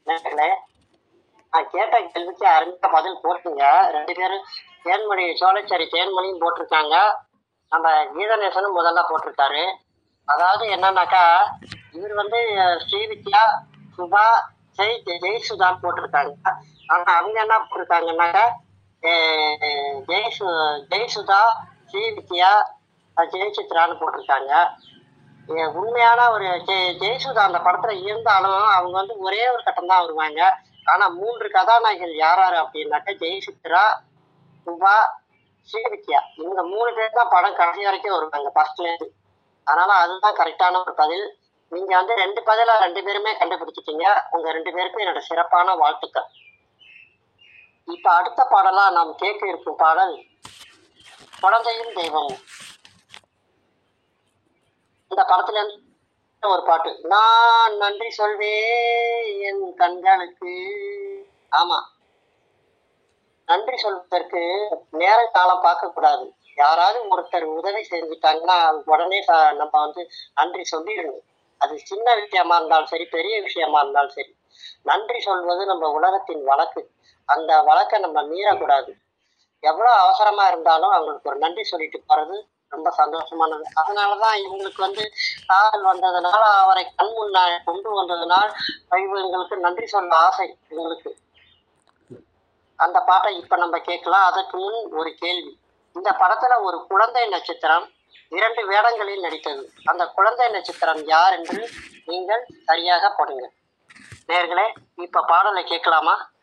நேர்களே நான் கேட்ட கேள்விக்கு அருமையா பதில் போட்டுங்க ரெண்டு பேரும் தேன்மொழி சோழச்சேரி தேன்மொழியும் போட்டிருக்காங்க நம்ம கீதநேசனும் முதல்ல போட்டிருக்காரு அதாவது என்னன்னாக்கா இவர் வந்து அஹ், ஸ்ரீவித்யா சுபா ஜெய் ஜெய்சுதான் போட்டிருக்காங்க ஆனா அவங்க என்ன போட்டிருக்காங்கன்னாக்கா அஹ், ஜெய்சு ஜெய்சுதா ஸ்ரீவித்யா அஹ், ஜெயசித்ரான்னு போட்டிருக்காங்க ஏ- உண்மையான ஒரு ஜெய ஜெயசுதா அந்த படத்துல இருந்தாலும் அவங்க வந்து ஒரே ஒரு கட்டம் தான் வருவாங்க ஆனா மூன்று கதாநாயகிகள் யார் யாரு அப்படின்னாக்கா ஜெயசித்ரா சுபா ஸ்ரீவித்யா இவங்க மூணு பேர் தான் படம் கடைசி வரைக்கும் வருவாங்க ஃபர்ஸ்ட்ல இருந்து அதனால அதுதான் கரெக்டான ஒரு பதில் நீங்க வந்து ரெண்டு பதிலா ரெண்டு பேருமே கண்டுபிடிச்சிட்டீங்க உங்க ரெண்டு பேருக்கும் என்னோட சிறப்பான வாழ்த்துக்கள் இப்ப அடுத்த பாடலா நாம் கேட்க இருக்கும் பாடல் குழந்தையும் தெய்வமும் இந்த படத்துல இருந்து ஒரு பாட்டு நான் நன்றி சொல்வேன் என் கண்களுக்கு ஆமா நன்றி சொல்வதற்கு நேர காலம் பார்க்க கூடாது யாராவது ஒருத்தர் உதவி செஞ்சுட்டாங்கன்னா அது உடனே ச- நம்ம வந்து நன்றி சொல்லிடணும் அது சின்ன விஷயமா இருந்தாலும் சரி பெரிய விஷயமா இருந்தாலும் சரி நன்றி சொல்வது நம்ம உலகத்தின் வழக்கு அந்த வழக்கை நம்ம மீறக்கூடாது எவ்வளவு அவசரமா இருந்தாலும் அவங்களுக்கு ஒரு நன்றி சொல்லிட்டு போறது ரொம்ப சந்தோஷமானது அதனாலதான் இவங்களுக்கு வந்து காதல் வந்ததுனால அவரை கண் முன்ன கொண்டு வந்ததுனால் இவங்களுக்கு நன்றி சொல்ல ஆசை இவங்களுக்கு அந்த பாட்டை இப்ப நம்ம கேட்கலாம் அதற்கு முன் ஒரு கேள்வி இந்த படத்துல ஒரு குழந்தை நட்சத்திரம் இரண்டு வேடங்களில் நடித்தது அந்த குழந்தை நட்சத்திரம் யார் என்று நீங்கள் சரியாக போடுங்க நேர்களே இப்ப பாடலை கேட்கலாமா